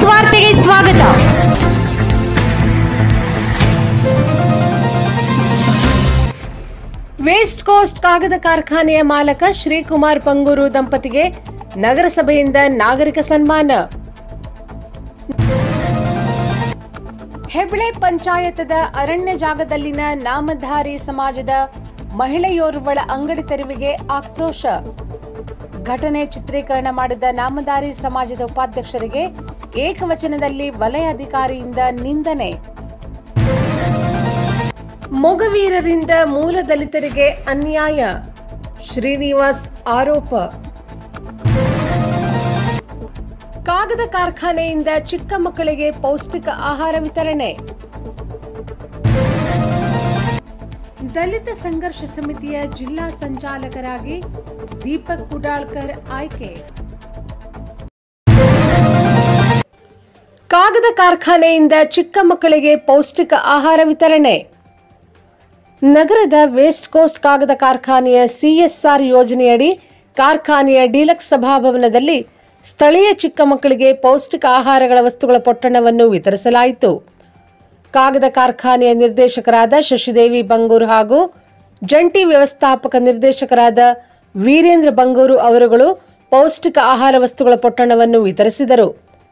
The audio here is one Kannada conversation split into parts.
ವಾರ್ತೆಗೆ ಸ್ವಾಗತ ವೇಸ್ಟ್ ಕೋಸ್ಟ್ ಕಾಗದ ಕಾರ್ಖಾನೆಯ ಮಾಲಕ ಶ್ರೀಕುಮಾರ್ ಪಂಗೂರು ದಂಪತಿಗೆ ನಗರಸಭೆಯಿಂದ ನಾಗರಿಕ ಸನ್ಮಾನ ಹೆಬ್ಳೆ ಪಂಚಾಯತದ ಅರಣ್ಯ ಜಾಗದಲ್ಲಿನ ನಾಮಧಾರಿ ಸಮಾಜದ ಮಹಿಳೆಯೋರ್ವಳ ಅಂಗಡಿ ತೆರವಿಗೆ ಆಕ್ರೋಶ ಘಟನೆ ಚಿತ್ರೀಕರಣ ಮಾಡಿದ ನಾಮಧಾರಿ ಸಮಾಜದ ಉಪಾಧ್ಯಕ್ಷರಿಗೆ ಏಕವಚನದಲ್ಲಿ ವಲಯ ಅಧಿಕಾರಿಯಿಂದ ನಿಂದನೆ ಮೊಗವೀರರಿಂದ ಮೂಲ ದಲಿತರಿಗೆ ಅನ್ಯಾಯ ಶ್ರೀನಿವಾಸ್ ಆರೋಪ ಕಾಗದ ಕಾರ್ಖಾನೆಯಿಂದ ಚಿಕ್ಕ ಮಕ್ಕಳಿಗೆ ಪೌಷ್ಟಿಕ ಆಹಾರ ವಿತರಣೆ ದಲಿತ ಸಂಘರ್ಷ ಸಮಿತಿಯ ಜಿಲ್ಲಾ ಸಂಚಾಲಕರಾಗಿ ದೀಪಕ್ ಕುಡಾಳ್ಕರ್ ಆಯ್ಕೆ ಕಾಗದ ಕಾರ್ಖಾನೆಯಿಂದ ಚಿಕ್ಕ ಮಕ್ಕಳಿಗೆ ಪೌಷ್ಟಿಕ ಆಹಾರ ವಿತರಣೆ ನಗರದ ವೇಸ್ಟ್ ಕೋಸ್ಟ್ ಕಾಗದ ಕಾರ್ಖಾನೆಯ ಸಿಎಸ್ಆರ್ ಯೋಜನೆಯಡಿ ಕಾರ್ಖಾನೆಯ ಡೀಲಕ್ಸ್ ಸಭಾಭವನದಲ್ಲಿ ಸ್ಥಳೀಯ ಚಿಕ್ಕ ಮಕ್ಕಳಿಗೆ ಪೌಷ್ಟಿಕ ಆಹಾರಗಳ ವಸ್ತುಗಳ ಪೊಟ್ಟಣವನ್ನು ವಿತರಿಸಲಾಯಿತು ಕಾಗದ ಕಾರ್ಖಾನೆಯ ನಿರ್ದೇಶಕರಾದ ಶಶಿದೇವಿ ಬಂಗೂರು ಹಾಗೂ ಜಂಟಿ ವ್ಯವಸ್ಥಾಪಕ ನಿರ್ದೇಶಕರಾದ ವೀರೇಂದ್ರ ಬಂಗೂರು ಅವರುಗಳು ಪೌಷ್ಟಿಕ ಆಹಾರ ವಸ್ತುಗಳ ಪೊಟ್ಟಣವನ್ನು ವಿತರಿಸಿದರು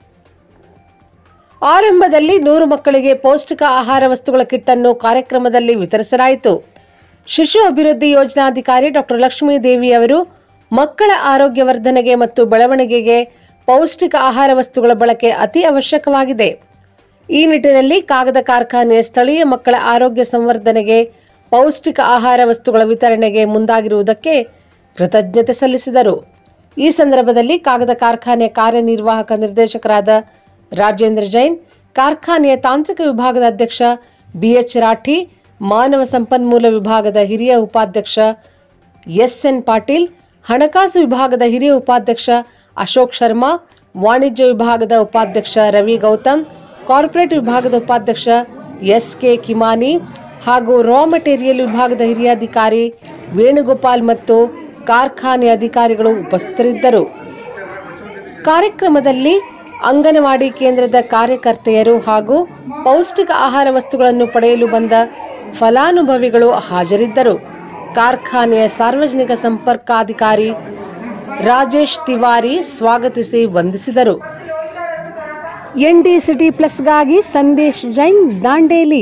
ಆರಂಭದಲ್ಲಿ ನೂರು ಮಕ್ಕಳಿಗೆ ಪೌಷ್ಟಿಕ ಆಹಾರ ವಸ್ತುಗಳ ಕಿಟ್ಟನ್ನು ಕಾರ್ಯಕ್ರಮದಲ್ಲಿ ವಿತರಿಸಲಾಯಿತು ಶಿಶು ಅಭಿವೃದ್ಧಿ ಯೋಜನಾಧಿಕಾರಿ ಡಾಕ್ಟರ್ ಲಕ್ಷ್ಮೀ ದೇವಿ ಅವರು ಮಕ್ಕಳ ಆರೋಗ್ಯ ವರ್ಧನೆಗೆ ಮತ್ತು ಬೆಳವಣಿಗೆಗೆ ಪೌಷ್ಟಿಕ ಆಹಾರ ವಸ್ತುಗಳ ಬಳಕೆ ಅತಿ ಅವಶ್ಯಕವಾಗಿದೆ ಈ ನಿಟ್ಟಿನಲ್ಲಿ ಕಾಗದ ಕಾರ್ಖಾನೆ ಸ್ಥಳೀಯ ಮಕ್ಕಳ ಆರೋಗ್ಯ ಸಂವರ್ಧನೆಗೆ ಪೌಷ್ಟಿಕ ಆಹಾರ ವಸ್ತುಗಳ ವಿತರಣೆಗೆ ಮುಂದಾಗಿರುವುದಕ್ಕೆ ಕೃತಜ್ಞತೆ ಸಲ್ಲಿಸಿದರು ಈ ಸಂದರ್ಭದಲ್ಲಿ ಕಾಗದ ಕಾರ್ಖಾನೆ ಕಾರ್ಯನಿರ್ವಾಹಕ ನಿರ್ದೇಶಕರಾದ ರಾಜೇಂದ್ರ ಜೈನ್ ಕಾರ್ಖಾನೆಯ ತಾಂತ್ರಿಕ ವಿಭಾಗದ ಅಧ್ಯಕ್ಷ ಬಿಎಚ್ ರಾಠಿ ಮಾನವ ಸಂಪನ್ಮೂಲ ವಿಭಾಗದ ಹಿರಿಯ ಉಪಾಧ್ಯಕ್ಷ ಎಸ್ಎನ್ ಪಾಟೀಲ್ ಹಣಕಾಸು ವಿಭಾಗದ ಹಿರಿಯ ಉಪಾಧ್ಯಕ್ಷ ಅಶೋಕ್ ಶರ್ಮಾ ವಾಣಿಜ್ಯ ವಿಭಾಗದ ಉಪಾಧ್ಯಕ್ಷ ರವಿ ಗೌತಮ್ ಕಾರ್ಪೊರೇಟ್ ವಿಭಾಗದ ಉಪಾಧ್ಯಕ್ಷ ಎಸ್ ಕೆ ಕಿಮಾನಿ ಹಾಗೂ ರಾ ಮೆಟೀರಿಯಲ್ ವಿಭಾಗದ ಹಿರಿಯ ಅಧಿಕಾರಿ ವೇಣುಗೋಪಾಲ್ ಮತ್ತು ಕಾರ್ಖಾನೆ ಅಧಿಕಾರಿಗಳು ಉಪಸ್ಥಿತರಿದ್ದರು ಕಾರ್ಯಕ್ರಮದಲ್ಲಿ ಅಂಗನವಾಡಿ ಕೇಂದ್ರದ ಕಾರ್ಯಕರ್ತೆಯರು ಹಾಗೂ ಪೌಷ್ಟಿಕ ಆಹಾರ ವಸ್ತುಗಳನ್ನು ಪಡೆಯಲು ಬಂದ ಫಲಾನುಭವಿಗಳು ಹಾಜರಿದ್ದರು ಕಾರ್ಖಾನೆಯ ಸಾರ್ವಜನಿಕ ಸಂಪರ್ಕಾಧಿಕಾರಿ ರಾಜೇಶ್ ತಿವಾರಿ ಸ್ವಾಗತಿಸಿ ವಂದಿಸಿದರು ಎನ್ಡಿ ಸಿಟಿ ಪ್ಲಸ್ಗಾಗಿ ಸಂದೇಶ್ ಜೈನ್ ದಾಂಡೇಲಿ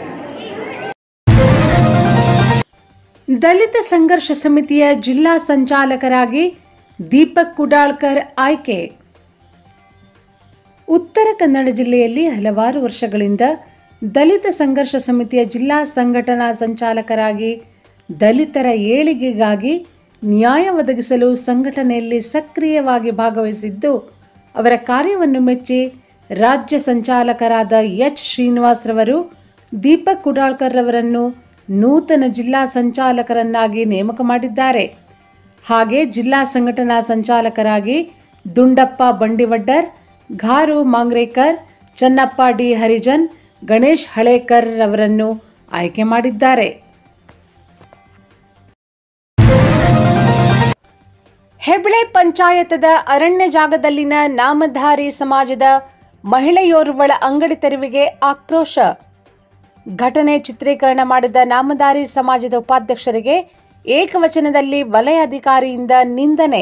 ದಲಿತ ಸಂಘರ್ಷ ಸಮಿತಿಯ ಜಿಲ್ಲಾ ಸಂಚಾಲಕರಾಗಿ ದೀಪಕ್ ಕುಡಾಳ್ಕರ್ ಆಯ್ಕೆ ಉತ್ತರ ಕನ್ನಡ ಜಿಲ್ಲೆಯಲ್ಲಿ ಹಲವಾರು ವರ್ಷಗಳಿಂದ ದಲಿತ ಸಂಘರ್ಷ ಸಮಿತಿಯ ಜಿಲ್ಲಾ ಸಂಘಟನಾ ಸಂಚಾಲಕರಾಗಿ ದಲಿತರ ಏಳಿಗೆಗಾಗಿ ನ್ಯಾಯ ಒದಗಿಸಲು ಸಂಘಟನೆಯಲ್ಲಿ ಸಕ್ರಿಯವಾಗಿ ಭಾಗವಹಿಸಿದ್ದು ಅವರ ಕಾರ್ಯವನ್ನು ಮೆಚ್ಚಿ ರಾಜ್ಯ ಸಂಚಾಲಕರಾದ ಎಚ್ ಶ್ರೀನಿವಾಸ್ರವರು ದೀಪಕ್ ಕುಡಾಳ್ಕರ್ ರವರನ್ನು ನೂತನ ಜಿಲ್ಲಾ ಸಂಚಾಲಕರನ್ನಾಗಿ ನೇಮಕ ಮಾಡಿದ್ದಾರೆ ಹಾಗೆ ಜಿಲ್ಲಾ ಸಂಘಟನಾ ಸಂಚಾಲಕರಾಗಿ ದುಂಡಪ್ಪ ಬಂಡಿವಡ್ಡರ್ ಘಾರು ಮಾಂಗ್ರೇಕರ್ ಚನ್ನಪ್ಪ ಡಿ ಹರಿಜನ್ ಗಣೇಶ್ ಹಳೇಕರ್ ರವರನ್ನು ಆಯ್ಕೆ ಮಾಡಿದ್ದಾರೆ ಹೆಬ್ಳೆ ಪಂಚಾಯತದ ಅರಣ್ಯ ಜಾಗದಲ್ಲಿನ ನಾಮಧಾರಿ ಸಮಾಜದ ಮಹಿಳೆಯೋರ್ವಳ ಅಂಗಡಿ ತೆರವಿಗೆ ಆಕ್ರೋಶ ಘಟನೆ ಚಿತ್ರೀಕರಣ ಮಾಡಿದ ನಾಮಧಾರಿ ಸಮಾಜದ ಉಪಾಧ್ಯಕ್ಷರಿಗೆ ಏಕವಚನದಲ್ಲಿ ವಲಯ ಅಧಿಕಾರಿಯಿಂದ ನಿಂದನೆ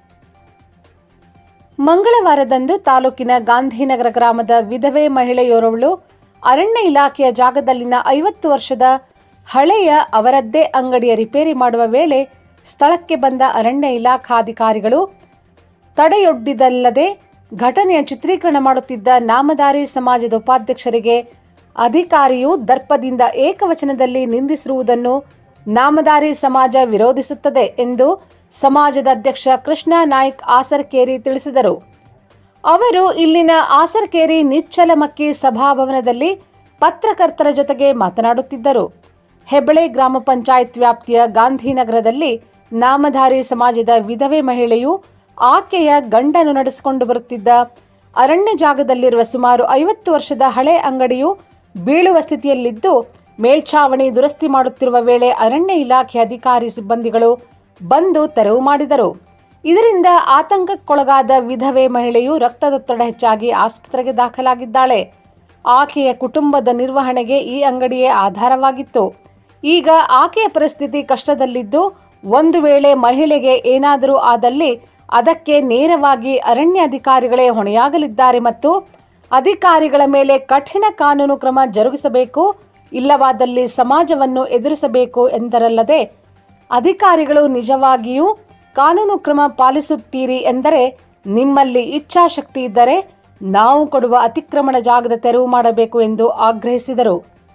ಮಂಗಳವಾರದಂದು ತಾಲೂಕಿನ ಗಾಂಧಿನಗರ ಗ್ರಾಮದ ವಿಧವೆ ಮಹಿಳೆಯೋರ್ವಳು ಅರಣ್ಯ ಇಲಾಖೆಯ ಜಾಗದಲ್ಲಿನ ಐವತ್ತು ವರ್ಷದ ಹಳೆಯ ಅವರದ್ದೇ ಅಂಗಡಿಯ ರಿಪೇರಿ ಮಾಡುವ ವೇಳೆ ಸ್ಥಳಕ್ಕೆ ಬಂದ ಅರಣ್ಯ ಇಲಾಖಾಧಿಕಾರಿಗಳು ತಡೆಯೊಡ್ಡಿದಲ್ಲದೆ ಘಟನೆಯ ಚಿತ್ರೀಕರಣ ಮಾಡುತ್ತಿದ್ದ ನಾಮಧಾರಿ ಸಮಾಜದ ಉಪಾಧ್ಯಕ್ಷರಿಗೆ ಅಧಿಕಾರಿಯು ದರ್ಪದಿಂದ ಏಕವಚನದಲ್ಲಿ ನಿಂದಿಸಿರುವುದನ್ನು ನಾಮಧಾರಿ ಸಮಾಜ ವಿರೋಧಿಸುತ್ತದೆ ಎಂದು ಸಮಾಜದ ಅಧ್ಯಕ್ಷ ಕೃಷ್ಣ ನಾಯ್ಕ್ ಆಸರ್ಕೇರಿ ತಿಳಿಸಿದರು ಅವರು ಇಲ್ಲಿನ ಆಸರ್ಕೇರಿ ನಿಚ್ಚಲಮಕ್ಕಿ ಸಭಾಭವನದಲ್ಲಿ ಪತ್ರಕರ್ತರ ಜೊತೆಗೆ ಮಾತನಾಡುತ್ತಿದ್ದರು ಹೆಬಳೆ ಗ್ರಾಮ ಪಂಚಾಯತ್ ವ್ಯಾಪ್ತಿಯ ಗಾಂಧಿನಗರದಲ್ಲಿ ನಾಮಧಾರಿ ಸಮಾಜದ ವಿಧವೆ ಮಹಿಳೆಯು ಆಕೆಯ ಗಂಡನು ನಡೆಸಿಕೊಂಡು ಬರುತ್ತಿದ್ದ ಅರಣ್ಯ ಜಾಗದಲ್ಲಿರುವ ಸುಮಾರು ಐವತ್ತು ವರ್ಷದ ಹಳೆ ಅಂಗಡಿಯು ಬೀಳುವ ಸ್ಥಿತಿಯಲ್ಲಿದ್ದು ಮೇಲ್ಛಾವಣಿ ದುರಸ್ತಿ ಮಾಡುತ್ತಿರುವ ವೇಳೆ ಅರಣ್ಯ ಇಲಾಖೆ ಅಧಿಕಾರಿ ಸಿಬ್ಬಂದಿಗಳು ಬಂದು ತೆರವು ಮಾಡಿದರು ಇದರಿಂದ ಆತಂಕಕ್ಕೊಳಗಾದ ವಿಧವೆ ಮಹಿಳೆಯು ರಕ್ತದೊತ್ತಡ ಹೆಚ್ಚಾಗಿ ಆಸ್ಪತ್ರೆಗೆ ದಾಖಲಾಗಿದ್ದಾಳೆ ಆಕೆಯ ಕುಟುಂಬದ ನಿರ್ವಹಣೆಗೆ ಈ ಅಂಗಡಿಯೇ ಆಧಾರವಾಗಿತ್ತು ಈಗ ಆಕೆಯ ಪರಿಸ್ಥಿತಿ ಕಷ್ಟದಲ್ಲಿದ್ದು ಒಂದು ವೇಳೆ ಮಹಿಳೆಗೆ ಏನಾದರೂ ಆದಲ್ಲಿ ಅದಕ್ಕೆ ನೇರವಾಗಿ ಅರಣ್ಯಾಧಿಕಾರಿಗಳೇ ಹೊಣೆಯಾಗಲಿದ್ದಾರೆ ಮತ್ತು ಅಧಿಕಾರಿಗಳ ಮೇಲೆ ಕಠಿಣ ಕಾನೂನು ಕ್ರಮ ಜರುಗಿಸಬೇಕು ಇಲ್ಲವಾದಲ್ಲಿ ಸಮಾಜವನ್ನು ಎದುರಿಸಬೇಕು ಎಂದರಲ್ಲದೆ ಅಧಿಕಾರಿಗಳು ನಿಜವಾಗಿಯೂ ಕಾನೂನು ಕ್ರಮ ಪಾಲಿಸುತ್ತೀರಿ ಎಂದರೆ ನಿಮ್ಮಲ್ಲಿ ಇಚ್ಛಾಶಕ್ತಿ ಇದ್ದರೆ ನಾವು ಕೊಡುವ ಅತಿಕ್ರಮಣ ಜಾಗದ ತೆರವು ಮಾಡಬೇಕು ಎಂದು ಆಗ್ರಹಿಸಿದರು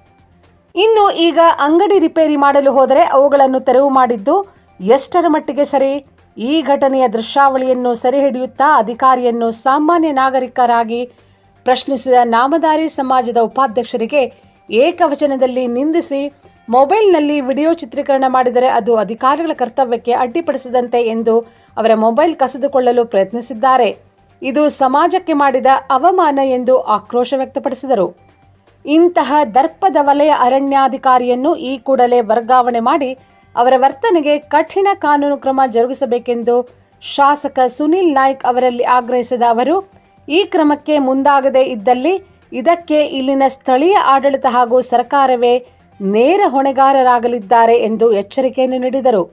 ಇನ್ನು ಈಗ ಅಂಗಡಿ ರಿಪೇರಿ ಮಾಡಲು ಹೋದರೆ ಅವುಗಳನ್ನು ತೆರವು ಮಾಡಿದ್ದು ಎಷ್ಟರ ಮಟ್ಟಿಗೆ ಸರಿ ಈ ಘಟನೆಯ ದೃಶ್ಯಾವಳಿಯನ್ನು ಸೆರೆ ಹಿಡಿಯುತ್ತಾ ಅಧಿಕಾರಿಯನ್ನು ಸಾಮಾನ್ಯ ನಾಗರಿಕರಾಗಿ ಪ್ರಶ್ನಿಸಿದ ನಾಮಧಾರಿ ಸಮಾಜದ ಉಪಾಧ್ಯಕ್ಷರಿಗೆ ಏಕವಚನದಲ್ಲಿ ನಿಂದಿಸಿ ಮೊಬೈಲ್ನಲ್ಲಿ ವಿಡಿಯೋ ಚಿತ್ರೀಕರಣ ಮಾಡಿದರೆ ಅದು ಅಧಿಕಾರಿಗಳ ಕರ್ತವ್ಯಕ್ಕೆ ಅಡ್ಡಿಪಡಿಸದಂತೆ ಎಂದು ಅವರ ಮೊಬೈಲ್ ಕಸಿದುಕೊಳ್ಳಲು ಪ್ರಯತ್ನಿಸಿದ್ದಾರೆ ಇದು ಸಮಾಜಕ್ಕೆ ಮಾಡಿದ ಅವಮಾನ ಎಂದು ಆಕ್ರೋಶ ವ್ಯಕ್ತಪಡಿಸಿದರು ಇಂತಹ ದರ್ಪದ ವಲಯ ಅರಣ್ಯಾಧಿಕಾರಿಯನ್ನು ಈ ಕೂಡಲೇ ವರ್ಗಾವಣೆ ಮಾಡಿ ಅವರ ವರ್ತನೆಗೆ ಕಠಿಣ ಕಾನೂನು ಕ್ರಮ ಜರುಗಿಸಬೇಕೆಂದು ಶಾಸಕ ಸುನಿಲ್ ನಾಯ್ಕ್ ಅವರಲ್ಲಿ ಆಗ್ರಹಿಸಿದ ಅವರು ಈ ಕ್ರಮಕ್ಕೆ ಮುಂದಾಗದೇ ಇದ್ದಲ್ಲಿ ಇದಕ್ಕೆ ಇಲ್ಲಿನ ಸ್ಥಳೀಯ ಆಡಳಿತ ಹಾಗೂ ಸರ್ಕಾರವೇ ನೇರ ಹೊಣೆಗಾರರಾಗಲಿದ್ದಾರೆ ಎಂದು ಎಚ್ಚರಿಕೆಯನ್ನು ನೀಡಿದರು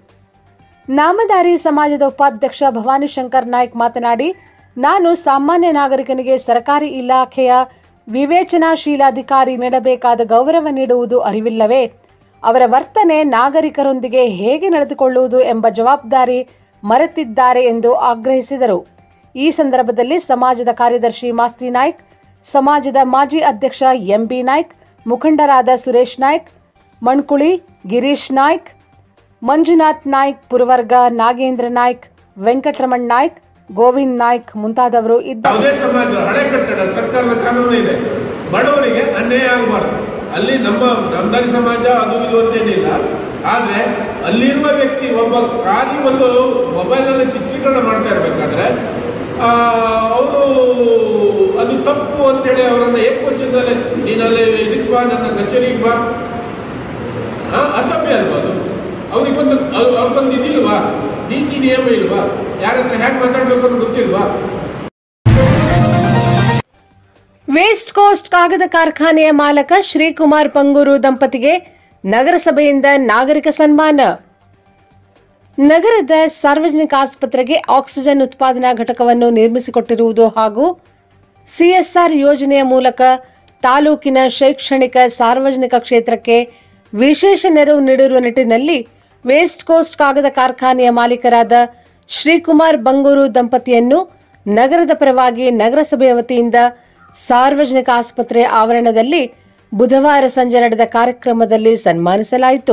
ನಾಮಧಾರಿ ಸಮಾಜದ ಉಪಾಧ್ಯಕ್ಷ ಭವಾನಿ ಶಂಕರ್ ನಾಯ್ಕ್ ಮಾತನಾಡಿ ನಾನು ಸಾಮಾನ್ಯ ನಾಗರಿಕನಿಗೆ ಸರ್ಕಾರಿ ಇಲಾಖೆಯ ವಿವೇಚನಾಶೀಲಾಧಿಕಾರಿ ನೀಡಬೇಕಾದ ಗೌರವ ನೀಡುವುದು ಅರಿವಿಲ್ಲವೇ ಅವರ ವರ್ತನೆ ನಾಗರಿಕರೊಂದಿಗೆ ಹೇಗೆ ನಡೆದುಕೊಳ್ಳುವುದು ಎಂಬ ಜವಾಬ್ದಾರಿ ಮರೆತಿದ್ದಾರೆ ಎಂದು ಆಗ್ರಹಿಸಿದರು ಈ ಸಂದರ್ಭದಲ್ಲಿ ಸಮಾಜದ ಕಾರ್ಯದರ್ಶಿ ಮಾಸ್ತಿ ನಾಯ್ಕ್ ಸಮಾಜದ ಮಾಜಿ ಅಧ್ಯಕ್ಷ ಎಂಬಿ ನಾಯ್ಕ್ ಮುಖಂಡರಾದ ಸುರೇಶ್ ನಾಯ್ಕ್ ಮಣ್ಕುಳಿ ಗಿರೀಶ್ ನಾಯ್ಕ್ ಮಂಜುನಾಥ್ ನಾಯ್ಕ್ ಪುರವರ್ಗ ನಾಗೇಂದ್ರ ನಾಯ್ಕ್ ವೆಂಕಟರಮಣ್ ನಾಯ್ಕ್ ಗೋವಿಂದ್ ನಾಯ್ಕ್ ಮುಂತಾದವರು ಇದ್ದರು ಯಾವುದೇ ಸಮಾಜ ಹಳೆ ಕಟ್ಟಡ ಸರ್ಕಾರದ ಕಾನೂನು ಇದೆ ಬಡವರಿಗೆ ಅನ್ಯಾಯ ಆಗಬಾರ್ದು ಅಲ್ಲಿ ನಮ್ಮ ನಮ್ದಾರಿ ಸಮಾಜ ಅದು ಇದು ಅಂತೇನಿಲ್ಲ ಆದರೆ ಅಲ್ಲಿರುವ ವ್ಯಕ್ತಿ ಒಬ್ಬ ಖಾಲಿ ಒಂದು ಮೊಬೈಲಲ್ಲಿ ಚಿತ್ರೀಕರಣ ಮಾಡ್ತಾ ಇರಬೇಕಾದ್ರೆ ಅವರು ಅದು ತಪ್ಪು ಅಂತೇಳಿ ಅವರನ್ನು ಏಕವಚನದಲ್ಲಿ ನೀನಲ್ಲಿ ಇದಕ್ಕೆ ಬಾ ನನ್ನ ಕಚೇರಿಗೆ ಬಾ ಆ, ಅಸಭ್ಯ ಅಲ್ವಾ ಅದು ಅವ್ರಿಗೊಂದು ಅವ್ರು- ಅವ್ರಿಗೊಂದು ಇದಿಲ್ವಾ ನೀತಿ ನಿಯಮ ಇಲ್ವಾ ಯಾರ ಹತ್ರ ಹ್ಯಾಕ್ ಮಾತಾಡ್ಬೇಕು ಅಂತ ಗೊತ್ತಿಲ್ವಾ ವೇಸ್ಟ್ ಕೋಸ್ಟ್ ಕಾಗದ ಕಾರ್ಖಾನೆಯ ಮಾಲಕ ಶ್ರೀಕುಮಾರ್ ಪಂಗೂರು ದಂಪತಿಗೆ ನಗರಸಭೆಯಿಂದ ನಾಗರಿಕ ಸನ್ಮಾನ ನಗರದ ಸಾರ್ವಜನಿಕ ಆಸ್ಪತ್ರೆಗೆ ಆಕ್ಸಿಜನ್ ಉತ್ಪಾದನಾ ಘಟಕವನ್ನು ನಿರ್ಮಿಸಿಕೊಟ್ಟಿರುವುದು ಹಾಗೂ ಸಿಎಸ್ಆರ್ ಯೋಜನೆಯ ಮೂಲಕ ತಾಲೂಕಿನ ಶೈಕ್ಷಣಿಕ ಸಾರ್ವಜನಿಕ ಕ್ಷೇತ್ರಕ್ಕೆ ವಿಶೇಷ ನೆರವು ನೀಡಿರುವ ನಿಟ್ಟಿನಲ್ಲಿ ವೇಸ್ಟ್ ಕೋಸ್ಟ್ ಕಾಗದ ಕಾರ್ಖಾನೆಯ ಮಾಲೀಕರಾದ ಶ್ರೀಕುಮಾರ್ ಬಂಗೂರು ದಂಪತಿಯನ್ನು ನಗರದ ಪರವಾಗಿ ನಗರಸಭೆಯ ವತಿಯಿಂದ ಸಾರ್ವಜನಿಕ ಆಸ್ಪತ್ರೆ ಆವರಣದಲ್ಲಿ ಬುಧವಾರ ಸಂಜೆ ನಡೆದ ಕಾರ್ಯಕ್ರಮದಲ್ಲಿ ಸನ್ಮಾನಿಸಲಾಯಿತು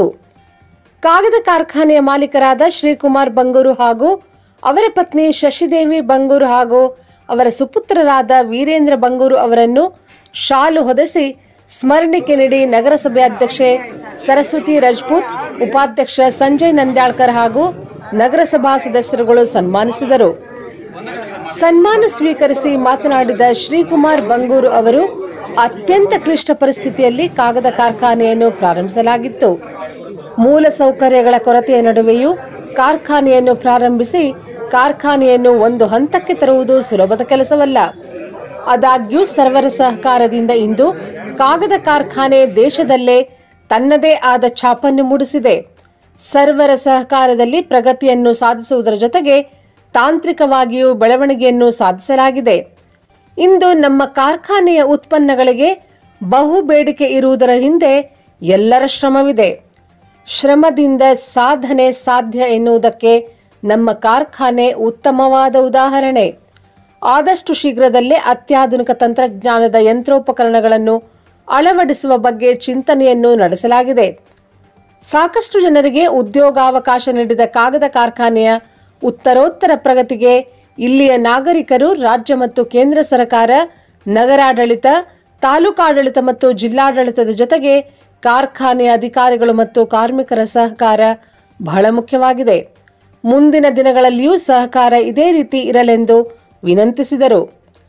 ಕಾಗದ ಕಾರ್ಖಾನೆಯ ಮಾಲೀಕರಾದ ಶ್ರೀಕುಮಾರ್ ಬಂಗೂರು ಹಾಗೂ ಅವರ ಪತ್ನಿ ಶಶಿದೇವಿ ಬಂಗೂರು ಹಾಗೂ ಅವರ ಸುಪುತ್ರರಾದ ವೀರೇಂದ್ರ ಬಂಗೂರು ಅವರನ್ನು ಶಾಲು ಹೊದಸಿ ಸ್ಮರಣಿಕೆ ನೀಡಿ ನಗರಸಭೆ ಅಧ್ಯಕ್ಷೆ ಸರಸ್ವತಿ ರಜಪೂತ್ ಉಪಾಧ್ಯಕ್ಷ ಸಂಜಯ್ ನಂದ್ಯಾಳ್ಕರ್ ಹಾಗೂ ನಗರಸಭಾ ಸದಸ್ಯರುಗಳು ಸನ್ಮಾನಿಸಿದರು ಸನ್ಮಾನ ಸ್ವೀಕರಿಸಿ ಮಾತನಾಡಿದ ಶ್ರೀಕುಮಾರ್ ಬಂಗೂರು ಅವರು ಅತ್ಯಂತ ಕ್ಲಿಷ್ಟ ಪರಿಸ್ಥಿತಿಯಲ್ಲಿ ಕಾಗದ ಕಾರ್ಖಾನೆಯನ್ನು ಪ್ರಾರಂಭಿಸಲಾಗಿತ್ತು ಮೂಲ ಸೌಕರ್ಯಗಳ ಕೊರತೆಯ ನಡುವೆಯೂ ಕಾರ್ಖಾನೆಯನ್ನು ಪ್ರಾರಂಭಿಸಿ ಕಾರ್ಖಾನೆಯನ್ನು ಒಂದು ಹಂತಕ್ಕೆ ತರುವುದು ಸುಲಭದ ಕೆಲಸವಲ್ಲ ಆದಾಗ್ಯೂ ಸರ್ವರ ಸಹಕಾರದಿಂದ ಇಂದು ಕಾಗದ ಕಾರ್ಖಾನೆ ದೇಶದಲ್ಲೇ ತನ್ನದೇ ಆದ ಛಾಪನ್ನು ಮೂಡಿಸಿದೆ ಸರ್ವರ ಸಹಕಾರದಲ್ಲಿ ಪ್ರಗತಿಯನ್ನು ಸಾಧಿಸುವುದರ ಜೊತೆಗೆ ತಾಂತ್ರಿಕವಾಗಿಯೂ ಬೆಳವಣಿಗೆಯನ್ನು ಸಾಧಿಸಲಾಗಿದೆ ಇಂದು ನಮ್ಮ ಕಾರ್ಖಾನೆಯ ಉತ್ಪನ್ನಗಳಿಗೆ ಬಹು ಬೇಡಿಕೆ ಇರುವುದರ ಹಿಂದೆ ಎಲ್ಲರ ಶ್ರಮವಿದೆ ಶ್ರಮದಿಂದ ಸಾಧನೆ ಸಾಧ್ಯ ಎನ್ನುವುದಕ್ಕೆ ನಮ್ಮ ಕಾರ್ಖಾನೆ ಉತ್ತಮವಾದ ಉದಾಹರಣೆ ಆದಷ್ಟು ಶೀಘ್ರದಲ್ಲೇ ಅತ್ಯಾಧುನಿಕ ತಂತ್ರಜ್ಞಾನದ ಯಂತ್ರೋಪಕರಣಗಳನ್ನು ಅಳವಡಿಸುವ ಬಗ್ಗೆ ಚಿಂತನೆಯನ್ನು ನಡೆಸಲಾಗಿದೆ ಸಾಕಷ್ಟು ಜನರಿಗೆ ಉದ್ಯೋಗಾವಕಾಶ ನೀಡಿದ ಕಾಗದ ಕಾರ್ಖಾನೆಯ ಉತ್ತರೋತ್ತರ ಪ್ರಗತಿಗೆ ಇಲ್ಲಿಯ ನಾಗರಿಕರು ರಾಜ್ಯ ಮತ್ತು ಕೇಂದ್ರ ಸರ್ಕಾರ ನಗರಾಡಳಿತ ತಾಲೂಕಾಡಳಿತ ಮತ್ತು ಜಿಲ್ಲಾಡಳಿತದ ಜೊತೆಗೆ ಕಾರ್ಖಾನೆಯ ಅಧಿಕಾರಿಗಳು ಮತ್ತು ಕಾರ್ಮಿಕರ ಸಹಕಾರ ಬಹಳ ಮುಖ್ಯವಾಗಿದೆ ಮುಂದಿನ ದಿನಗಳಲ್ಲಿಯೂ ಸಹಕಾರ ಇದೇ ರೀತಿ ಇರಲೆಂದು ವಿನಂತಿಸಿದರು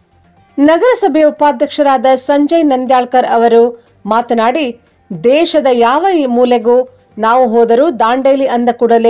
ನಗರಸಭೆ ಉಪಾಧ್ಯಕ್ಷರಾದ ಸಂಜಯ್ ನಂದ್ಯಾಳ್ಕರ್ ಅವರು ಮಾತನಾಡಿ ದೇಶದ ಯಾವ ಮೂಲೆಗೂ ನಾವು ಹೋದರೂ ದಾಂಡೇಲಿ ಅಂದ ಕೂಡಲೇ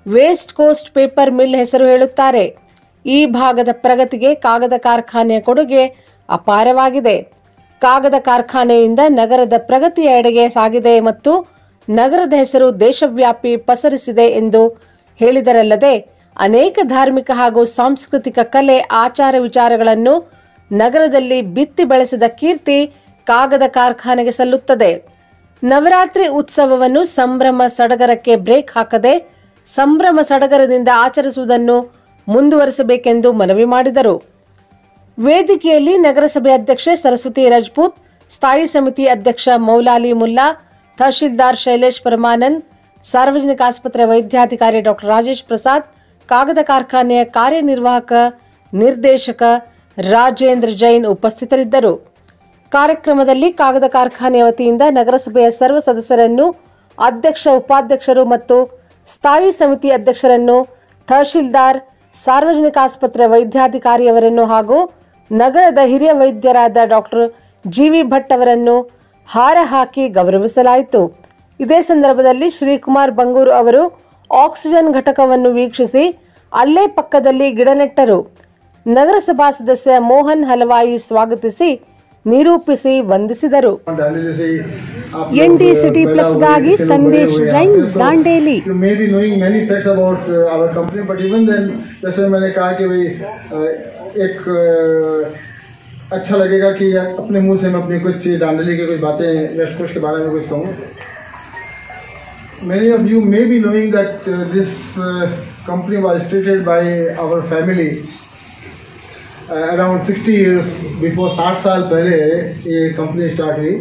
ವೇಸ್ಟ್ ಕೋಸ್ಟ್ ಪೇಪರ್ ಮಿಲ್ ಹೆಸರು ಹೇಳುತ್ತಾರೆ ಈ ಭಾಗದ ಪ್ರಗತಿಗೆ ಕಾಗದ ಕಾರ್ಖಾನೆಯ ಕೊಡುಗೆ ಅಪಾರವಾಗಿದೆ ಕಾಗದ ಕಾರ್ಖಾನೆಯಿಂದ ನಗರದ ಪ್ರಗತಿಯ ಎಡೆಗೆ ಸಾಗಿದೆ ಮತ್ತು ನಗರದ ಹೆಸರು ದೇಶವ್ಯಾಪಿ ಪಸರಿಸಿದೆ ಎಂದು ಹೇಳಿದರಲ್ಲದೆ ಅನೇಕ ಧಾರ್ಮಿಕ ಹಾಗೂ ಸಾಂಸ್ಕೃತಿಕ ಕಲೆ ಆಚಾರ ವಿಚಾರಗಳನ್ನು ನಗರದಲ್ಲಿ ಬಿತ್ತಿ ಬೆಳೆಸಿದ ಕೀರ್ತಿ ಕಾಗದ ಕಾರ್ಖಾನೆಗೆ ಸಲ್ಲುತ್ತದೆ ನವರಾತ್ರಿ ಉತ್ಸವವನ್ನು ಸಂಭ್ರಮ ಸಡಗರಕ್ಕೆ ಬ್ರೇಕ್ ಹಾಕದೆ ಸಂಭ್ರಮ ಸಡಗರದಿಂದ ಆಚರಿಸುವುದನ್ನು ಮುಂದುವರಿಸಬೇಕೆಂದು ಮನವಿ ಮಾಡಿದರು ವೇದಿಕೆಯಲ್ಲಿ ನಗರಸಭೆ ಅಧ್ಯಕ್ಷೆ ಸರಸ್ವತಿ ರಜಪೂತ್ ಸ್ಥಾಯಿ ಸಮಿತಿ ಅಧ್ಯಕ್ಷ ಮೌಲಾಲಿ ಮುಲ್ಲಾ ತಹಶೀಲ್ದಾರ್ ಶೈಲೇಶ್ ಪರಮಾನಂದ್ ಸಾರ್ವಜನಿಕ ಆಸ್ಪತ್ರೆ ವೈದ್ಯಾಧಿಕಾರಿ ಡಾಕ್ಟರ್ ರಾಜೇಶ್ ಪ್ರಸಾದ್ ಕಾಗದ ಕಾರ್ಖಾನೆಯ ಕಾರ್ಯನಿರ್ವಾಹಕ ನಿರ್ದೇಶಕ ರಾಜೇಂದ್ರ ಜೈನ್ ಉಪಸ್ಥಿತರಿದ್ದರು ಕಾರ್ಯಕ್ರಮದಲ್ಲಿ ಕಾಗದ ಕಾರ್ಖಾನೆಯ ವತಿಯಿಂದ ನಗರಸಭೆಯ ಸರ್ವ ಸದಸ್ಯರನ್ನು ಅಧ್ಯಕ್ಷ ಉಪಾಧ್ಯಕ್ಷರು ಮತ್ತು ಸ್ಥಾಯಿ ಸಮಿತಿ ಅಧ್ಯಕ್ಷರನ್ನು ತಹಶೀಲ್ದಾರ್ ಸಾರ್ವಜನಿಕ ಆಸ್ಪತ್ರೆ ವೈದ್ಯಾಧಿಕಾರಿಯವರನ್ನು ಹಾಗೂ ನಗರದ ಹಿರಿಯ ವೈದ್ಯರಾದ ಡಾಕ್ಟರ್ ಜಿವಿ ಭಟ್ ಅವರನ್ನು ಹಾರ ಹಾಕಿ ಗೌರವಿಸಲಾಯಿತು ಇದೇ ಸಂದರ್ಭದಲ್ಲಿ ಶ್ರೀಕುಮಾರ್ ಬಂಗೂರು ಅವರು ಆಕ್ಸಿಜನ್ ಘಟಕವನ್ನು ವೀಕ್ಷಿಸಿ ಅಲ್ಲೇ ಪಕ್ಕದಲ್ಲಿ ಗಿಡ ನೆಟ್ಟರು ನಗರಸಭಾ ಸದಸ್ಯ ಮೋಹನ್ ಹಲವಾಯಿ ಸ್ವಾಗತಿಸಿ ನಿರೂಪಿಸಿ ವಂದಿಸಿದರು डांडेली से ही आप लोग, एनडी uh, सिटी पैदा प्लस हुए, ಗಾಗಿ फिर संदेश बड़े हुए जैन, यहाँ पे. So, Dandeli. You may be knowing many facts about uh, our company, but even then, जैसे मैंने कहा कि भाई uh, एक uh, अच्छा लगेगा कि यार अपने मुंह से मैं अपनी कुछ दांडली की कुछ बातें वेस्ट कोस्ट के बारे में कुछ कहूँ Many of you may be knowing that uh, this uh, company was started by our family around sixty years before साठ साल पहले ये कंपनी स्टार्ट हुई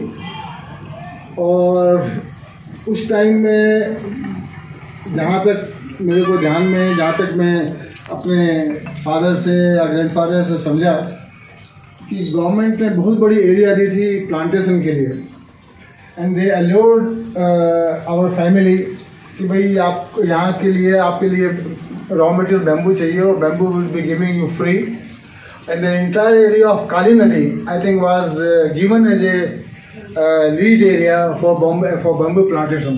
और उस टाइम में जहाँ तक मेरे को ध्यान में जहाँ तक मैं अपने फादर से या ग्रैंडफादर से समझा कि गवर्नमेंट ने बहुत बड़ी एरिया दी थी प्लांटेशन के लिए and they allowed our family कि भाई आप यहाँ के लिए आपके लिए रॉ मटेरियल बैम्बू चाहिए और bamboo will be giving you free and the entire area of Kali Nadi, I think, was uh, given as a uh, lead area for bamboo, for bamboo plantation.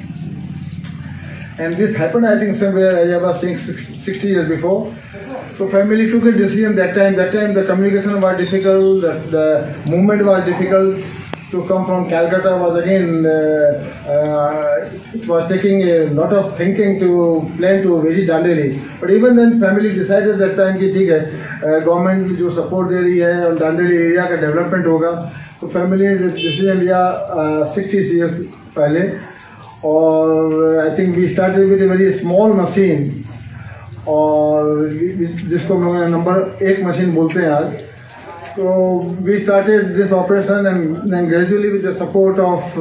And this happened, I think, somewhere as I was saying, six- 60 years before. So family took a decision that time. That time the communication was difficult, the, the movement was difficult. To come from Calcutta was again, uh, uh, it was taking a lot of thinking to plan to visit Dandeli. But even then family decided that time कि ठीक है गवर्नमेंट की जो सपोर्ट दे रही है और दांडेली एरिया का डेवलपमेंट होगा तो फैमिली ने डिसीजन लिया सिक्सटी ईयर्स पहले और I think we started with a very small machine और जिसको हम लोग नंबर एक मशीन बोलते हैं आज तो we started this operation and then gradually with the support of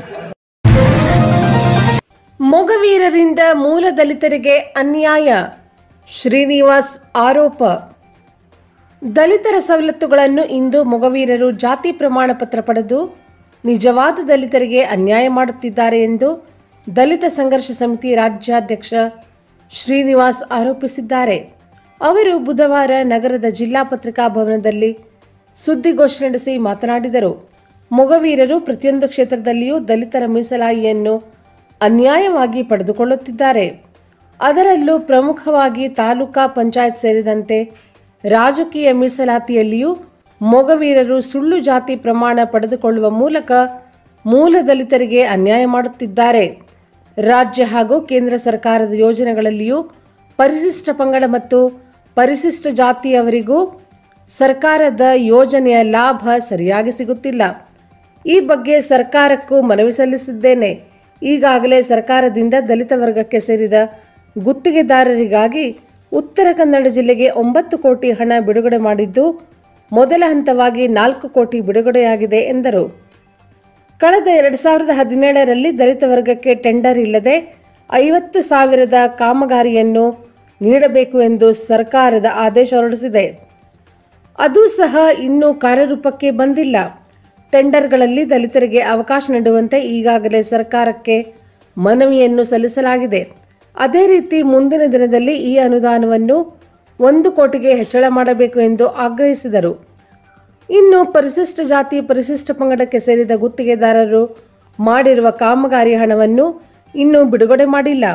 ಮೊಗವೀರರಿಂದ ಮೂಲ ದಲಿತರಿಗೆ ಅನ್ಯಾಯ ಶ್ರೀನಿವಾಸ್ ಆರೋಪ ದಲಿತರ ಸವಲತ್ತುಗಳನ್ನು ಇಂದು ಮೊಗವೀರರು ಜಾತಿ ಪ್ರಮಾಣ ಪತ್ರ ಪಡೆದು ನಿಜವಾದ ದಲಿತರಿಗೆ ಅನ್ಯಾಯ ಮಾಡುತ್ತಿದ್ದಾರೆ ಎಂದು ದಲಿತ ಸಂಘರ್ಷ ಸಮಿತಿ ರಾಜ್ಯಾಧ್ಯಕ್ಷ ಶ್ರೀನಿವಾಸ್ ಆರೋಪಿಸಿದ್ದಾರೆ ಅವರು ಬುಧವಾರ ನಗರದ ಜಿಲ್ಲಾ ಪತ್ರಿಕಾ ಭವನದಲ್ಲಿ ಸುದ್ದಿಗೋಷ್ಠಿ ನಡೆಸಿ ಮಾತನಾಡಿದರು ಮೊಗವೀರರು ಪ್ರತಿಯೊಂದು ಕ್ಷೇತ್ರದಲ್ಲಿಯೂ ದಲಿತರ ಮೀಸಲಾಯಿಯನ್ನು ಅನ್ಯಾಯವಾಗಿ ಪಡೆದುಕೊಳ್ಳುತ್ತಿದ್ದಾರೆ ಅದರಲ್ಲೂ ಪ್ರಮುಖವಾಗಿ ತಾಲೂಕಾ ಪಂಚಾಯತ್ ಸೇರಿದಂತೆ ರಾಜಕೀಯ ಮೀಸಲಾತಿಯಲ್ಲಿಯೂ ಮೊಗವೀರರು ಸುಳ್ಳು ಜಾತಿ ಪ್ರಮಾಣ ಪಡೆದುಕೊಳ್ಳುವ ಮೂಲಕ ಮೂಲ ದಲಿತರಿಗೆ ಅನ್ಯಾಯ ಮಾಡುತ್ತಿದ್ದಾರೆ ರಾಜ್ಯ ಹಾಗೂ ಕೇಂದ್ರ ಸರ್ಕಾರದ ಯೋಜನೆಗಳಲ್ಲಿಯೂ ಪರಿಶಿಷ್ಟ ಪಂಗಡ ಮತ್ತು ಪರಿಶಿಷ್ಟ ಜಾತಿಯವರಿಗೂ ಸರ್ಕಾರದ ಯೋಜನೆಯ ಲಾಭ ಸರಿಯಾಗಿ ಸಿಗುತ್ತಿಲ್ಲ ಈ ಬಗ್ಗೆ ಸರ್ಕಾರಕ್ಕೂ ಮನವಿ ಸಲ್ಲಿಸಿದ್ದೇನೆ ಈಗಾಗಲೇ ಸರ್ಕಾರದಿಂದ ದಲಿತ ವರ್ಗಕ್ಕೆ ಸೇರಿದ ಗುತ್ತಿಗೆದಾರರಿಗಾಗಿ ಉತ್ತರ ಕನ್ನಡ ಜಿಲ್ಲೆಗೆ ಒಂಬತ್ತು ಕೋಟಿ ಹಣ ಬಿಡುಗಡೆ ಮಾಡಿದ್ದು ಮೊದಲ ಹಂತವಾಗಿ ನಾಲ್ಕು ಕೋಟಿ ಬಿಡುಗಡೆಯಾಗಿದೆ ಎಂದರು ಕಳೆದ ಎರಡು ಸಾವಿರದ ಹದಿನೇಳರಲ್ಲಿ ದಲಿತ ವರ್ಗಕ್ಕೆ ಟೆಂಡರ್ ಇಲ್ಲದೆ ಐವತ್ತು ಸಾವಿರದ ಕಾಮಗಾರಿಯನ್ನು ನೀಡಬೇಕು ಎಂದು ಸರ್ಕಾರದ ಆದೇಶ ಹೊರಡಿಸಿದೆ ಅದು ಸಹ ಇನ್ನೂ ಕಾರ್ಯರೂಪಕ್ಕೆ ಬಂದಿಲ್ಲ ಟೆಂಡರ್ಗಳಲ್ಲಿ ದಲಿತರಿಗೆ ಅವಕಾಶ ನೀಡುವಂತೆ ಈಗಾಗಲೇ ಸರ್ಕಾರಕ್ಕೆ ಮನವಿಯನ್ನು ಸಲ್ಲಿಸಲಾಗಿದೆ ಅದೇ ರೀತಿ ಮುಂದಿನ ದಿನದಲ್ಲಿ ಈ ಅನುದಾನವನ್ನು ಒಂದು ಕೋಟಿಗೆ ಹೆಚ್ಚಳ ಮಾಡಬೇಕು ಎಂದು ಆಗ್ರಹಿಸಿದರು ಇನ್ನು ಪರಿಶಿಷ್ಟ ಜಾತಿ ಪರಿಶಿಷ್ಟ ಪಂಗಡಕ್ಕೆ ಸೇರಿದ ಗುತ್ತಿಗೆದಾರರು ಮಾಡಿರುವ ಕಾಮಗಾರಿ ಹಣವನ್ನು ಇನ್ನೂ ಬಿಡುಗಡೆ ಮಾಡಿಲ್ಲ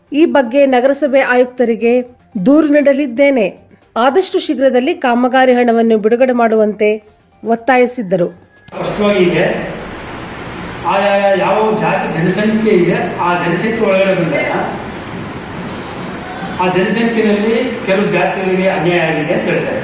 ಈ ಬಗ್ಗೆ ನಗರಸಭೆ ಆಯುಕ್ತರಿಗೆ ದೂರು ನೀಡಲಿದ್ದೇನೆ ಆದಷ್ಟು ಶೀಘ್ರದಲ್ಲಿ ಕಾಮಗಾರಿ ಹಣವನ್ನು ಬಿಡುಗಡೆ ಮಾಡುವಂತೆ ಒತ್ತಾಯಿಸಿದ್ದರು ಸ್ಪಷ್ಟವಾಗಿ ಇದೆ ಆಯಾಯ ಯಾವ ಜಾತಿ ಜನಸಂಖ್ಯೆ ಇದೆ ಆ ಜನಸಂಖ್ಯೆ ಒಳಗಡೆ ಬಂದಾಗ ಆ ಜನಸಂಖ್ಯೆಯಲ್ಲಿ ಕೆಲವು ಜಾತಿಗಳಿಗೆ ಅನ್ಯಾಯ ಆಗಿದೆ ಅಂತ ಹೇಳ್ತಾರೆ